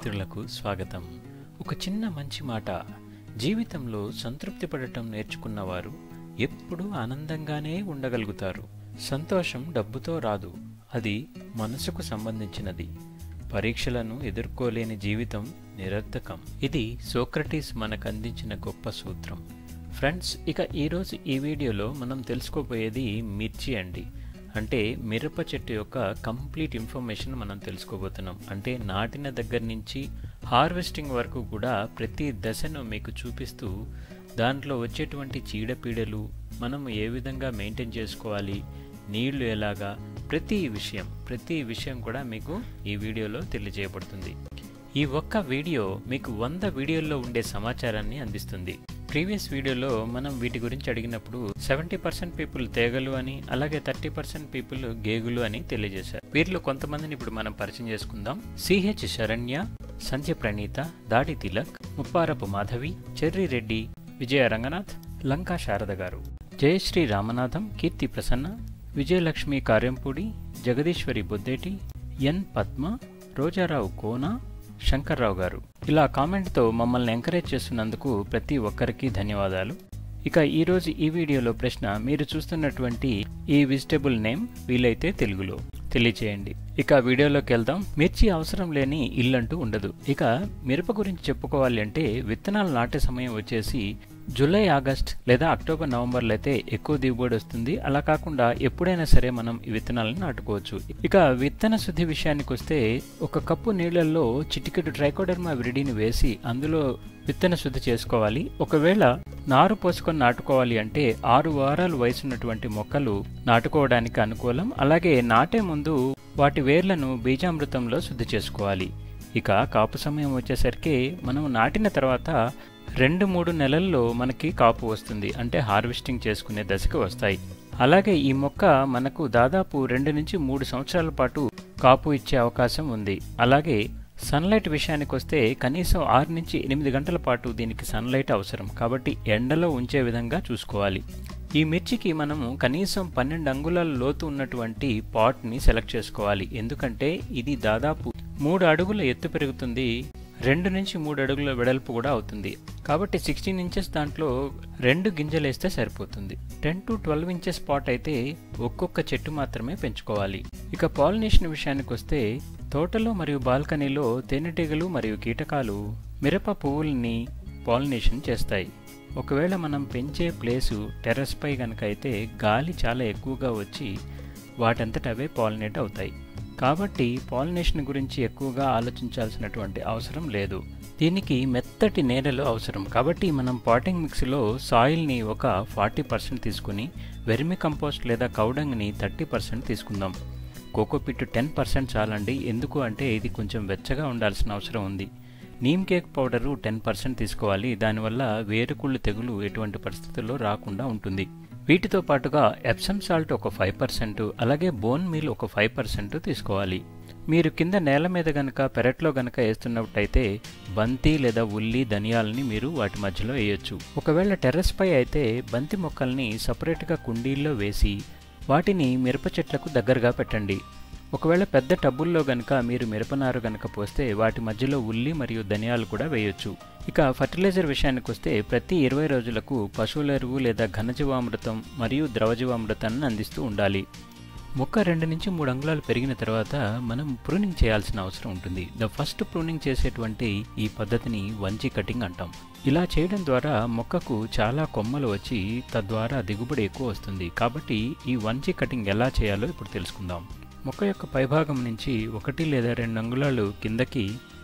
మిత్రులకు స్వాగతం ఒక చిన్న మంచి మాట జీవితంలో సంతృప్తి పడటం నేర్చుకున్నవారు ఎప్పుడూ ఆనందంగానే ఉండగలుగుతారు సంతోషం డబ్బుతో రాదు అది మనసుకు సంబంధించినది పరీక్షలను ఎదుర్కోలేని జీవితం నిరర్ధకం ఇది సోక్రటీస్ మనకు అందించిన గొప్ప సూత్రం ఫ్రెండ్స్ ఇక ఈరోజు ఈ వీడియోలో మనం తెలుసుకోబోయేది మిర్చి అండి అంటే మిరప చెట్టు యొక్క కంప్లీట్ ఇన్ఫర్మేషన్ మనం తెలుసుకోబోతున్నాం అంటే నాటిన దగ్గర నుంచి హార్వెస్టింగ్ వరకు కూడా ప్రతి దశను మీకు చూపిస్తూ దాంట్లో వచ్చేటువంటి చీడపీడలు మనం ఏ విధంగా మెయింటైన్ చేసుకోవాలి నీళ్లు ఎలాగా ప్రతి విషయం ప్రతి విషయం కూడా మీకు ఈ వీడియోలో తెలియజేయబడుతుంది ఈ ఒక్క వీడియో మీకు వంద వీడియోల్లో ఉండే సమాచారాన్ని అందిస్తుంది ప్రీవియస్ వీడియోలో మనం వీటి గురించి అడిగినప్పుడు సెవెంటీ పర్సెంట్ పీపుల్ తేగలు అని అలాగే థర్టీ పర్సెంట్ పీపుల్ గేగులు అని తెలియజేశారు వీరిలో కొంతమందిని ఇప్పుడు మనం పరిచయం చేసుకుందాం సిహెచ్ శరణ్య సంధ్య ప్రణీత దాడి తిలక్ ముప్పారపు మాధవి చెర్రి రెడ్డి విజయ రంగనాథ్ లంకా శారద గారు జయశ్రీ రామనాథం కీర్తి ప్రసన్న విజయలక్ష్మి కార్యంపూడి జగదీశ్వరి బొద్దేటి ఎన్ పద్మ రోజారావు కోన శంకర్రావు గారు ఇలా కామెంట్తో మమ్మల్ని ఎంకరేజ్ చేస్తున్నందుకు ప్రతి ఒక్కరికి ధన్యవాదాలు ఇక ఈరోజు ఈ వీడియోలో ప్రశ్న మీరు చూస్తున్నటువంటి ఈ వెజిటబుల్ నేమ్ వీలైతే తెలుగులో తెలియచేయండి ఇక వీడియోలోకి వెళ్దాం మిర్చి అవసరం లేని ఇల్లంటూ ఉండదు ఇక మిరప గురించి చెప్పుకోవాలి అంటే విత్తనాలు నాటే సమయం వచ్చేసి జూలై ఆగస్ట్ లేదా అక్టోబర్ నవంబర్లో అయితే ఎక్కువ దిగుబడి వస్తుంది అలా కాకుండా ఎప్పుడైనా సరే మనం ఈ విత్తనాలను నాటుకోవచ్చు ఇక విత్తన శుద్ధి విషయానికి వస్తే ఒక కప్పు నీళ్లలో చిటికెడు ట్రైకోడర్మా విరిడిని వేసి అందులో విత్తన శుద్ధి చేసుకోవాలి ఒకవేళ నారు పోసుకొని నాటుకోవాలి అంటే ఆరు వారాలు వయసున్నటువంటి మొక్కలు నాటుకోవడానికి అనుకూలం అలాగే నాటే ముందు వాటి వేర్లను బీజామృతంలో శుద్ధి చేసుకోవాలి ఇక కాపు సమయం వచ్చేసరికి మనం నాటిన తర్వాత రెండు మూడు నెలల్లో మనకి కాపు వస్తుంది అంటే హార్వెస్టింగ్ చేసుకునే దశకు వస్తాయి అలాగే ఈ మొక్క మనకు దాదాపు రెండు నుంచి మూడు సంవత్సరాల పాటు కాపు ఇచ్చే అవకాశం ఉంది అలాగే సన్లైట్ విషయానికి వస్తే కనీసం ఆరు నుంచి ఎనిమిది గంటల పాటు దీనికి సన్లైట్ అవసరం కాబట్టి ఎండలో ఉంచే విధంగా చూసుకోవాలి ఈ మిర్చికి మనము కనీసం పన్నెండు అంగుళాల లోతు ఉన్నటువంటి పాట్ని సెలెక్ట్ చేసుకోవాలి ఎందుకంటే ఇది దాదాపు మూడు అడుగుల ఎత్తు పెరుగుతుంది రెండు నుంచి మూడు అడుగుల వెడల్పు కూడా అవుతుంది కాబట్టి సిక్స్టీన్ ఇంచెస్ దాంట్లో రెండు గింజలు వేస్తే సరిపోతుంది ten to twelve inches pot అయితే ఒక్కొక్క చెట్టు మాత్రమే పెంచుకోవాలి ఇక పాలినేషన్ విషయానికి వస్తే తోటలో మరియు బాల్కనీలో తేనెటీగలు మరియు కీటకాలు మిరప పువ్వుల్ని పాలినేషన్ చేస్తాయి ఒకవేళ మనం పెంచే ప్లేసు టెర్రస్పై కనుక అయితే గాలి చాలా ఎక్కువగా వచ్చి వాటంతట అవే పాలినేట్ అవుతాయి కాబట్టి పాలినేషన్ గురించి ఎక్కువగా ఆలోచించాల్సినటువంటి అవసరం లేదు దీనికి మెత్తటి నేలలు అవసరం కాబట్టి మనం పాటింగ్ మిక్స్లో సాయిల్ని ఒక ఫార్టీ పర్సెంట్ తీసుకుని వెర్మి కంపోస్ట్ లేదా కౌడంగ్ని థర్టీ పర్సెంట్ తీసుకుందాం కోకోపిట్ టెన్ పర్సెంట్ చాలండి ఎందుకు అంటే ఇది కొంచెం వెచ్చగా ఉండాల్సిన అవసరం ఉంది neem cake powder ten percent తీసుకోవాలి దానివల్ల వేరుకుళ్ళు తెగులు ఎటువంటి పరిస్థితుల్లో రాకుండా ఉంటుంది వీటితో పాటుగా ఎప్సమ్ సాల్ట్ ఒక ఫైవ్ పర్సెంట్ అలాగే బోన్ మీల్ ఒక ఫైవ్ పర్సెంట్ తీసుకోవాలి మీరు కింద నేల మీద గనక పెరట్లో గనక వేస్తున్నట్టయితే బంతి లేదా ఉల్లి ధనియాలని మీరు వాటి మధ్యలో వేయొచ్చు ఒకవేళ టెర్రస్ పై అయితే బంతి మొక్కల్ని సపరేట్గా కుండీల్లో వేసి వాటిని మిరప చెట్లకు దగ్గరగా పెట్టండి ఒకవేళ పెద్ద టబ్బుల్లో గనక మీరు మిరపనారు గనక పోస్తే వాటి మధ్యలో ఉల్లి మరియు ధనియాలు కూడా వేయొచ్చు ఇక ఫర్టిలైజర్ విషయానికి వస్తే ప్రతి ఇరవై రోజులకు పశువుల ఎరువు లేదా ఘనజీవామృతం మరియు ద్రవజీవామృతాన్ని అందిస్తూ ఉండాలి మొక్క రెండు నుంచి మూడు అంగుళాలు పెరిగిన తర్వాత మనం ప్రూనింగ్ చేయాల్సిన అవసరం ఉంటుంది ద ఫస్ట్ ప్రూనింగ్ చేసేటువంటి ఈ పద్ధతిని వంచి కటింగ్ అంటాం ఇలా చేయడం ద్వారా మొక్కకు చాలా కొమ్మలు వచ్చి తద్వారా దిగుబడి ఎక్కువ వస్తుంది కాబట్టి ఈ వంచి కటింగ్ ఎలా చేయాలో ఇప్పుడు తెలుసుకుందాం మొక్క యొక్క పైభాగం నుంచి ఒకటి లేదా రెండు అంగుళాలు కిందకి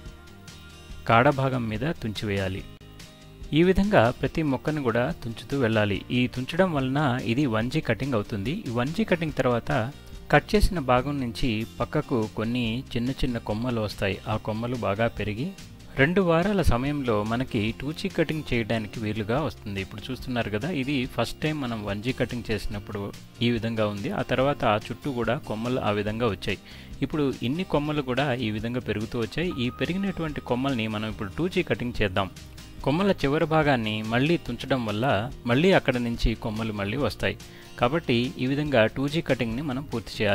కాడ భాగం మీద తుంచివేయాలి ఈ విధంగా ప్రతి మొక్కను కూడా తుంచుతూ వెళ్ళాలి ఈ తుంచడం వలన ఇది వంజీ కటింగ్ అవుతుంది ఈ వంజీ కటింగ్ తర్వాత కట్ చేసిన భాగం నుంచి పక్కకు కొన్ని చిన్న చిన్న కొమ్మలు వస్తాయి ఆ కొమ్మలు బాగా పెరిగి రెండు వారాల సమయంలో మనకి టూచీ కటింగ్ చేయడానికి వీలుగా వస్తుంది ఇప్పుడు చూస్తున్నారు కదా ఇది ఫస్ట్ టైం మనం వంజీ కటింగ్ చేసినప్పుడు ఈ విధంగా ఉంది ఆ తర్వాత ఆ చుట్టూ కూడా కొమ్మలు ఆ విధంగా వచ్చాయి ఇప్పుడు ఇన్ని కొమ్మలు కూడా ఈ విధంగా పెరుగుతూ వచ్చాయి ఈ పెరిగినటువంటి కొమ్మల్ని మనం ఇప్పుడు టూచీ కటింగ్ చేద్దాం కొమ్మల చివరి భాగాన్ని మళ్ళీ తుంచడం వల్ల మళ్ళీ అక్కడ నుంచి కొమ్మలు మళ్ళీ వస్తాయి కాబట్టి ఈ విధంగా టూ జీ కటింగ్ని మనం పూర్తి చేయాలి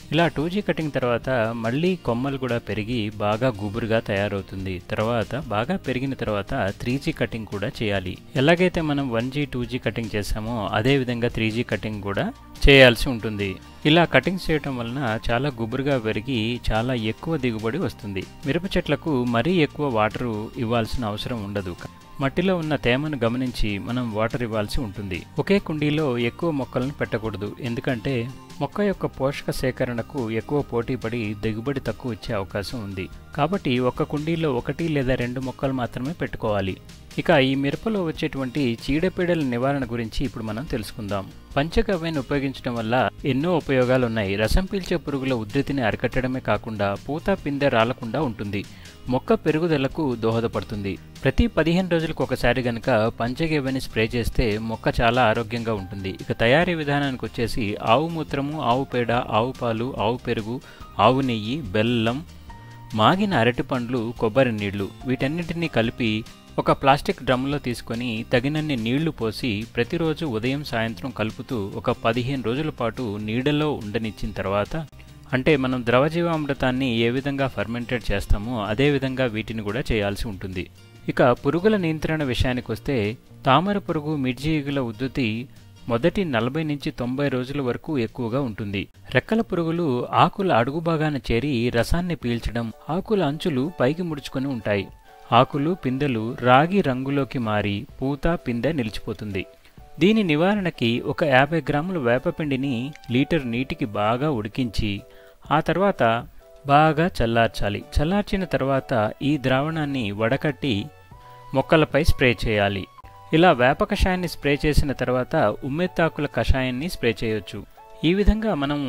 ఇలా టూ జీ కటింగ్ తర్వాత మళ్ళీ కొమ్మలు కూడా పెరిగి బాగా గుబురుగా తయారవుతుంది తర్వాత బాగా పెరిగిన తర్వాత త్రీ జీ కటింగ్ కూడా చేయాలి ఎలాగైతే మనం one G two G cutting చేసామో అదే విధంగా త్రీ జీ కటింగ్ కూడా చేయాల్సి ఉంటుంది ఇలా కటింగ్ చేయటం వలన చాలా గుబురుగా పెరిగి చాలా ఎక్కువ దిగుబడి వస్తుంది మిరప చెట్లకు మరీ ఎక్కువ వాటర్ ఇవ్వాల్సిన అవసరం ఉండదు మట్టిలో ఉన్న తేమను గమనించి మనం వాటర్ ఇవ్వాల్సి ఉంటుంది ఒకే కుండీలో ఎక్కువ మొక్కలను పెట్టకూడదు ఎందుకంటే మొక్క యొక్క పోషక సేకరణకు ఎక్కువ పోటీ పడి దిగుబడి తక్కువ ఇచ్చే అవకాశం ఉంది కాబట్టి ఒక కుండీలో ఒకటి లేదా రెండు మొక్కలు మాత్రమే పెట్టుకోవాలి ఇక ఈ మిరపలో వచ్చేటువంటి చీడపీడల నివారణ గురించి ఇప్పుడు మనం తెలుసుకుందాం పంచగవ్యాన్ని ఉపయోగించడం వల్ల ఎన్నో ఉపయోగాలు ఉన్నాయి రసం పీల్చే పురుగుల ఉధృతిని అరికట్టడమే కాకుండా పూత పిందె రాలకుండా ఉంటుంది మొక్క పెరుగుదలకు దోహదపడుతుంది ప్రతి పదిహేను రోజులకు ఒకసారి గనక పంచగవ్యని స్ప్రే చేస్తే మొక్క చాలా ఆరోగ్యంగా ఉంటుంది ఇక తయారీ విధానానికి వచ్చేసి ఆవు మూత్రము ఆవు పేడ ఆవు పాలు ఆవు పెరుగు ఆవు నెయ్యి బెల్లం మాగిన అరటిపండ్లు కొబ్బరి నీళ్లు వీటన్నిటినీ కలిపి ఒక ప్లాస్టిక్ డ్రమ్లో తీసుకొని తగినన్ని నీళ్లు పోసి ప్రతిరోజు ఉదయం సాయంత్రం కలుపుతూ ఒక పదిహేను రోజుల పాటు నీడలో ఉండనిచ్చిన తర్వాత అంటే మనం ద్రవజీవామృతాన్ని ఏ విధంగా ఫర్మెంటెడ్ చేస్తామో అదే విధంగా వీటిని కూడా చేయాల్సి ఉంటుంది ఇక పురుగుల నియంత్రణ విషయానికి వస్తే తామర పురుగు మిర్జీగుల ఉద్ధృతి మొదటి నలభై నుంచి తొంభై రోజుల వరకు ఎక్కువగా ఉంటుంది రెక్కల పురుగులు ఆకుల అడుగు భాగాన చేరి రసాన్ని పీల్చడం ఆకుల అంచులు పైకి ముడుచుకొని ఉంటాయి ఆకులు పిందెలు రాగి రంగులోకి మారి పూత పిందె నిలిచిపోతుంది దీని నివారణకి ఒక యాభై గ్రాముల వేపపిండిని లీటర్ నీటికి బాగా ఉడికించి ఆ తర్వాత బాగా చల్లార్చాలి చల్లార్చిన తర్వాత ఈ ద్రావణాన్ని వడకట్టి మొక్కలపై స్ప్రే చేయాలి ఇలా వేప కషాయాన్ని స్ప్రే చేసిన తర్వాత ఉమ్మెత్తాకుల కషాయాన్ని స్ప్రే చేయొచ్చు ఈ విధంగా మనము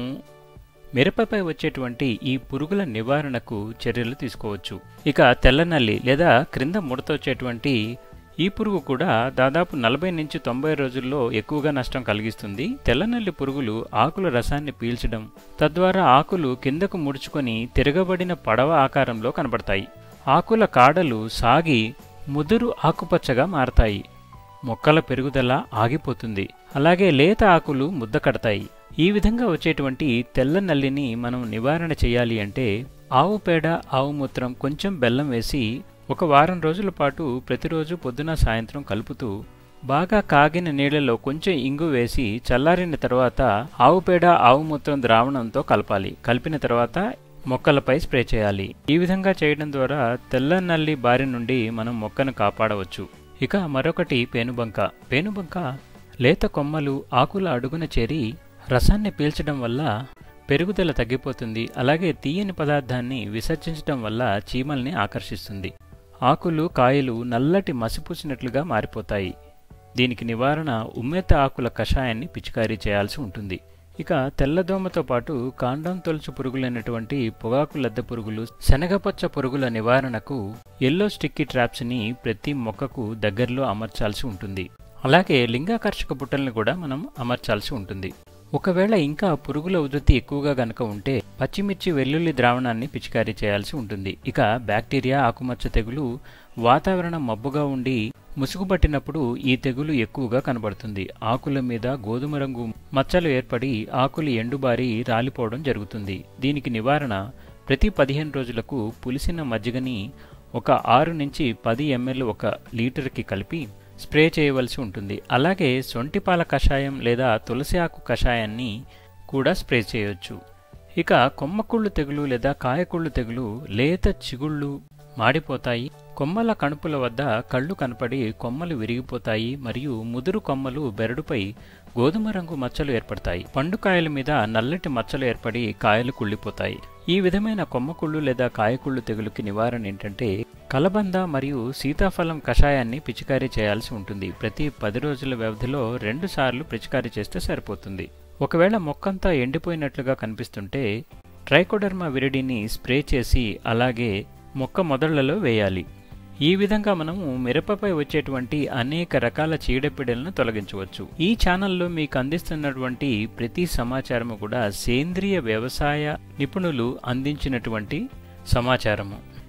మిరపపై వచ్చేటువంటి ఈ పురుగుల నివారణకు చర్యలు తీసుకోవచ్చు ఇక తెల్లనల్లి లేదా క్రింద ముడత వచ్చేటువంటి ఈ పురుగు కూడా దాదాపు నలభై నుంచి తొంభై రోజుల్లో ఎక్కువగా నష్టం కలిగిస్తుంది తెల్లనల్లి పురుగులు ఆకుల రసాన్ని పీల్చడం తద్వారా ఆకులు కిందకు ముడుచుకొని తిరగబడిన పడవ ఆకారంలో కనబడతాయి ఆకుల కాడలు సాగి ముదురు ఆకుపచ్చగా మారతాయి మొక్కల పెరుగుదల ఆగిపోతుంది అలాగే లేత ఆకులు ముద్ద కడతాయి ఈ విధంగా వచ్చేటువంటి తెల్ల నల్లిని మనం నివారణ చేయాలి అంటే ఆవు పేడ ఆవు మూత్రం కొంచెం బెల్లం వేసి ఒక వారం రోజుల పాటు ప్రతిరోజు పొద్దున సాయంత్రం కలుపుతూ బాగా కాగిన నీళ్లలో కొంచెం ఇంగు వేసి చల్లారిన తర్వాత ఆవు పేడ ఆవు మూత్రం ద్రావణంతో కలపాలి కలిపిన తర్వాత మొక్కలపై స్ప్రే చేయాలి ఈ విధంగా చేయడం ద్వారా తెల్ల నల్లి బారి నుండి మనం మొక్కను కాపాడవచ్చు ఇక మరొకటి పేనుబంక పేనుబంక లేత కొమ్మలు ఆకుల అడుగున చేరి రసాన్ని పీల్చడం వల్ల పెరుగుదల తగ్గిపోతుంది అలాగే తీయని పదార్థాన్ని విసర్జించడం వల్ల చీమల్ని ఆకర్షిస్తుంది ఆకులు కాయలు నల్లటి మసిపూసినట్లుగా మారిపోతాయి దీనికి నివారణ ఉమ్మెత్త ఆకుల కషాయాన్ని పిచికారీ చేయాల్సి ఉంటుంది ఇక తెల్లదోమతో పాటు కాండం తొలుచు పురుగులైనటువంటి పొగాకు లద్దె పురుగులు శనగపచ్చ పురుగుల నివారణకు ఎల్లో స్టిక్కీ ట్రాప్స్ని ప్రతి మొక్కకు దగ్గరలో అమర్చాల్సి ఉంటుంది అలాగే లింగాకర్షక బుట్టల్ని కూడా మనం అమర్చాల్సి ఉంటుంది ఒకవేళ ఇంకా పురుగుల ఉధృతి ఎక్కువగా గనక ఉంటే పచ్చిమిర్చి వెల్లుల్లి ద్రావణాన్ని పిచికారీ చేయాల్సి ఉంటుంది ఇక బ్యాక్టీరియా ఆకుమచ్చ తెగులు వాతావరణం మబ్బుగా ఉండి ముసుగుపట్టినప్పుడు ఈ తెగులు ఎక్కువగా కనబడుతుంది ఆకుల మీద గోధుమ రంగు మచ్చలు ఏర్పడి ఆకులు ఎండుబారి రాలిపోవడం జరుగుతుంది దీనికి నివారణ ప్రతి పదిహేను రోజులకు పులిసిన మజ్జిగని ఒక ఆరు నుంచి పది ఎంఎల్ ఒక లీటర్కి కలిపి స్ప్రే చేయవలసి ఉంటుంది అలాగే సొంటిపాల కషాయం లేదా తులసి ఆకు కషాయాన్ని కూడా స్ప్రే చేయొచ్చు ఇక కొమ్మకుళ్ళు తెగులు లేదా కాయకుళ్ళు తెగులు లేత చిగుళ్ళు మాడిపోతాయి కొమ్మల కణుపుల వద్ద కళ్ళు కనపడి కొమ్మలు విరిగిపోతాయి మరియు ముదురు కొమ్మలు బెరడుపై గోధుమ రంగు మచ్చలు ఏర్పడతాయి పండుకాయల మీద నల్లటి మచ్చలు ఏర్పడి కాయలు కుళ్ళిపోతాయి ఈ విధమైన కొమ్మకుళ్ళు లేదా కాయకుళ్ళు తెగులుకి నివారణ ఏంటంటే కలబంద మరియు సీతాఫలం కషాయాన్ని పిచికారీ చేయాల్సి ఉంటుంది ప్రతి పది రోజుల వ్యవధిలో రెండు సార్లు పిచికారీ చేస్తే సరిపోతుంది ఒకవేళ మొక్కంతా ఎండిపోయినట్లుగా కనిపిస్తుంటే ట్రైకోడర్మా విరిడిని స్ప్రే చేసి అలాగే మొక్క మొదళ్లలో వేయాలి ఈ విధంగా మనము మిరపపై వచ్చేటువంటి అనేక రకాల చీడపీడలను తొలగించవచ్చు ఈ ఛానల్లో మీకు అందిస్తున్నటువంటి ప్రతి సమాచారము కూడా సేంద్రియ వ్యవసాయ నిపుణులు అందించినటువంటి సమాచారము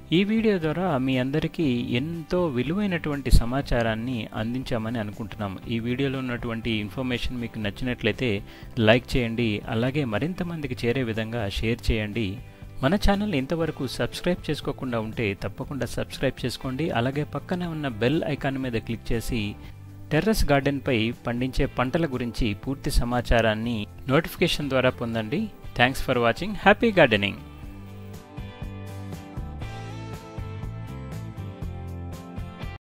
ఈ వీడియో ద్వారా మీ అందరికీ ఎంతో విలువైనటువంటి సమాచారాన్ని అందించామని అనుకుంటున్నాము ఈ వీడియోలో ఉన్నటువంటి ఇన్ఫర్మేషన్ మీకు నచ్చినట్లయితే లైక్ చేయండి అలాగే మరింత మందికి చేరే విధంగా షేర్ చేయండి మన ఛానల్ ఇంతవరకు సబ్స్క్రైబ్ చేసుకోకుండా ఉంటే తప్పకుండా సబ్స్క్రైబ్ చేసుకోండి అలాగే పక్కనే ఉన్న బెల్ ఐకాన్ మీద క్లిక్ చేసి టెర్రస్ గార్డెన్పై పండించే పంటల గురించి పూర్తి సమాచారాన్ని నోటిఫికేషన్ ద్వారా పొందండి thanks for watching happy gardening